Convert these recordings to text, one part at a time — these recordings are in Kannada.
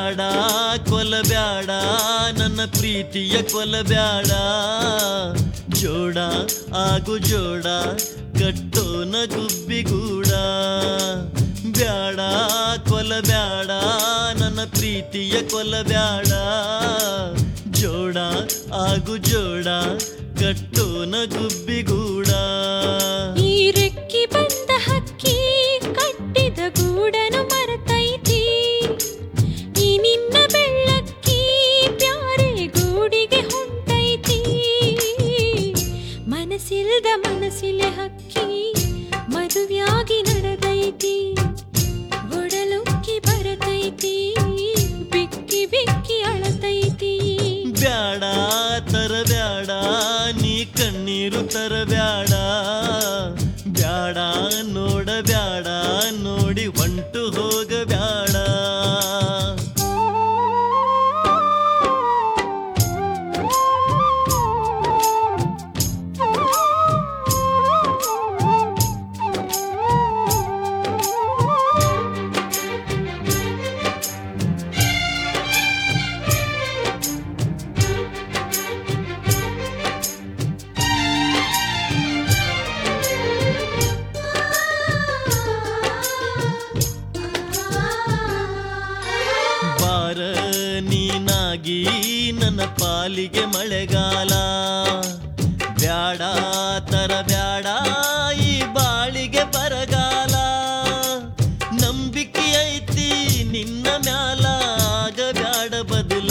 ಬ್ಯಾಡ ಕೊಲಬ್ಯಾಡ ನನ್ನ ಪ್ರೀತಿಯ ಕೊಲಬ್ಯಾಡ ಜೋಡ ಆಗು ಜೋಡ ಕಟ್ಟೋನ ಗುಬ್ಬಿಗೂಡ ಬ್ಯಾಡ ಕೊಲಬ್ಯಾಡ ನನ್ನ ಪ್ರೀತಿಯ ಕೊಲಬ್ಯಾಡ ಜೋಡ ಆಗು ಜೋಡ ಕಟ್ಟೋನ ಗುಬ್ಬಿಗೂಡ ಈ ರೆಕ್ಕಿ ಬಂದ ಹಕ್ಕಿ ಕಟ್ಟಿದ ಗೂಡನು ಮರೆತೈತಿ ಈ ನಿನ್ನ ಬೆಳ್ಳಕ್ಕಿ ಪ್ಯಾರೆ ಗೂಡಿಗೆ ಹೊಂಟೈತಿ ಮನಸ್ಸಿಲ್ದ ಮನಸ್ಸಿಲೆ ಹಕ್ಕಿ ಮದುವೆಯಾಗಿ ನಡೆದೈತಿ ಒಡಲುಕ್ಕಿ ಬರತೈತಿ ಬಿಕ್ಕಿ ಬಿಕ್ಕಿ ಅಳತೈತಿ ಬ್ಯಾಡ ತರಬ್ಯಾಡ ನೀ ಕಣ್ಣೀರು ತರಬ್ಯಾಡ ಬ್ಯಾಡ ನೋಡಬ್ಯಾಡ ನೋಡಿ ಹೊಂಟು ಹೋಗಬ್ಯಾಡ ಬಾರ ನೀನಾಗಿ ನನ್ನ ಪಾಲಿಗೆ ಮಳೆಗಾಲ ಬ್ಯಾಡ ತರಬ್ಯಾಡ ಈ ಬಾಳಿಗೆ ಬರಗಾಲ ನಂಬಿಕೆ ಐತಿ ನಿನ್ನ ಮ್ಯಾಲ ಆಗ ಬ್ಯಾಡ ಬದಲ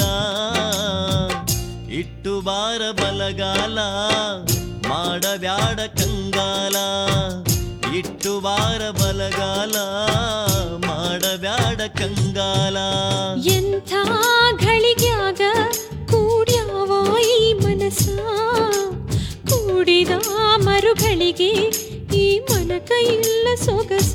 ಇಟ್ಟು ಬಾರ ಬಲಗಾಲ ಮಾಡಬ್ಯಾಡ ಕಂಗಾಲ ಇಟ್ಟು ಬಾರ ಬಲಗಾಲ ಮಾಡಬ್ಯಾಡ ಕಂಗಾಲ ಎಂಥ ಘಳಿಗ್ಯಾಗ ಕೂಡ್ಯಾವ ಈ ಮನಸ ಕೂಡಿದ ಮರುಗಳಿಗೆ ಈ ಮನಕ ಇಲ್ಲ ಸೊಗಸ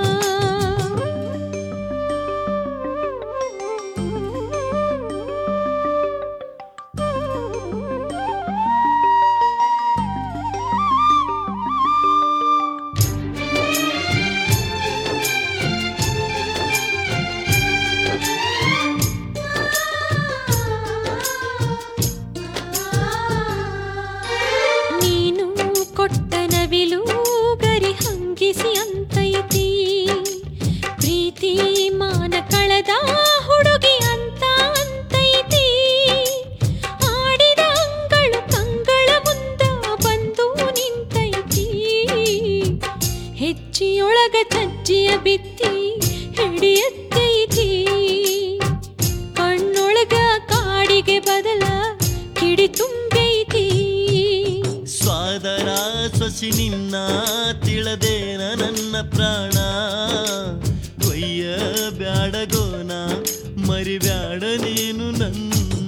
ನೀನು ಕೊಟ್ಟ ನವಿಲು ಗರಿ ಹಂಗಿಸಿ ಅಂತೈತಿ ಪ್ರೀತಿ ಮಾನ ಕಳೆದ ಹುಡುಗಿ ಅಂತ ಅಂತೈತಿ ಆಡಿದ ಅಂಗಳು ಕಂಗಳ ಮುಂದ ಬಂದು ನಿಂತೈತಿ ಹೆಚ್ಚಿಯೊಳಗ ಚಜ್ಜಿಯ ಬಿತ್ತಿ ಹಿಡಿಯತ್ತೈತಿ ಕಣ್ಣೊಳಗ ಕಾಡಿಗೆ ಬದಲ ಕಿಡಿ ತುಂಬೈತಿ ಸ್ವಾದರ ಸೊಸಿ ನಿನ್ನ ತಿಳದೇನ ನನ್ನ ಪ್ರಾಣ ಕೊಯ್ಯ ಬ್ಯಾಡಗೋನ ಮರಿಬ್ಯಾಡ ನೀನು ನನ್ನ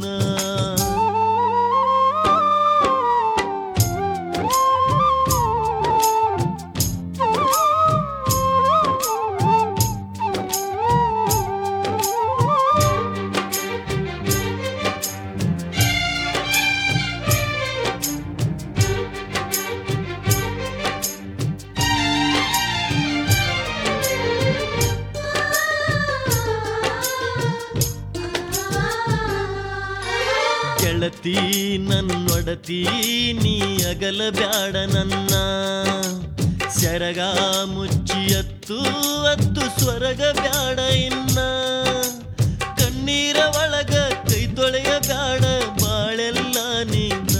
ಗೆಳತಿ ನನ್ನೊಡತಿ ನೀ ಅಗಲ ಬ್ಯಾಡ ನನ್ನ ಸೆರಗ ಮುಚ್ಚಿ ಅತ್ತು ಅತ್ತು ಸ್ವರಗ ಬ್ಯಾಡ ಇನ್ನ ಕಣ್ಣೀರ ಒಳಗ ಕೈ ತೊಳೆಯ ಬ್ಯಾಡ ಬಾಳೆಲ್ಲ ನಿನ್ನ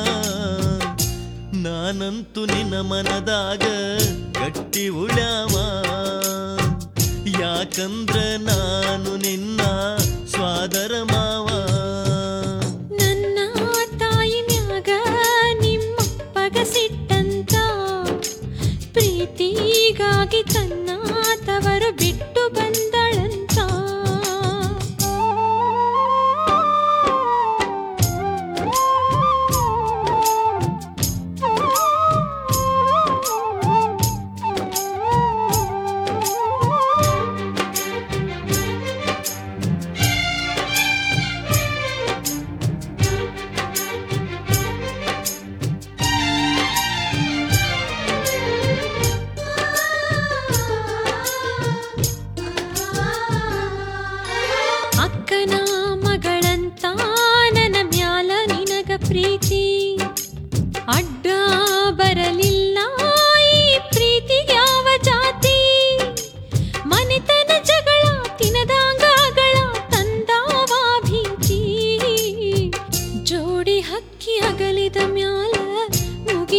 ನಾನಂತೂ ನಿನ್ನ ಮನದಾಗ ಗಟ್ಟಿ ಉಳ್ಯಾವ ಯಾಕಂದ್ರ ನಾನು ನಿನ್ನ ಸ್ವಾದರ ಮಾವ ನನ್ನ ತಾಯಿ ಮ್ಯಾಗ ನಿಮ್ಮಪ್ಪಗ ಸಿಟ್ಟಂತ ಪ್ರೀತಿಗಾಗಿ ತನ್ನ ತವರು ಬಿಟ್ಟು ಬಂದಳಂತ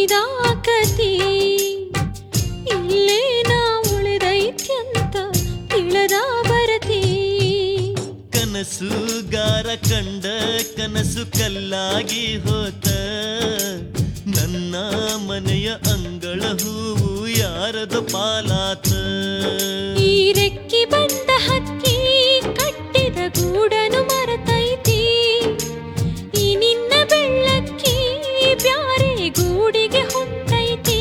ಮುಗಿದಾಕತಿ ಇಲ್ಲೇ ನಾ ಉಳಿದೈತ್ಯಂತ ತಿಳದ ಬರತಿ ಕನಸುಗಾರ ಕಂಡ ಕನಸು ಕಲ್ಲಾಗಿ ಹೋತ ನನ್ನ ಮನೆಯ ಅಂಗಳ ಹೂವು ಯಾರದ ಪಾಲಾತ ಈ ರೆಕ್ಕಿ ಬಂದ ಹಕ್ಕಿ ಕಟ್ಟಿದ ಗೂಡನು ಮರತೈತಿ ಈ ನಿನ್ನ ಬೆಳ್ಳಕ್ಕಿ ಬ್ಯಾರೆ ಗೂಡಿಗೆ ಹೊಂಟೈತಿ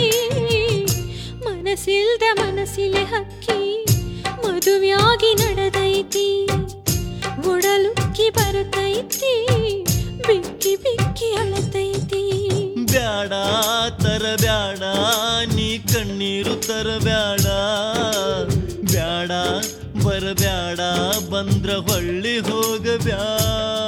ಮನಸ್ಸಿಲ್ದ ಮನಸ್ಸಿಲೆ ಹಕ್ಕಿ ಮದುವೆಯಾಗಿ ನಡೆದೈತಿ ಒಡಲುಕ್ಕಿ ಬರತೈತಿ ಬಿಕ್ಕಿ ಬಿಕ್ಕಿ ಅಳತೈತಿ ಬ್ಯಾಡ ತರಬ್ಯಾಡ ನೀ ಕಣ್ಣೀರು ತರಬ್ಯಾಡ ಬ್ಯಾಡ ಬರಬ್ಯಾಡ ಬಂದ್ರ ಹೊಳ್ಳಿ ಹೋಗಬ್ಯಾಡ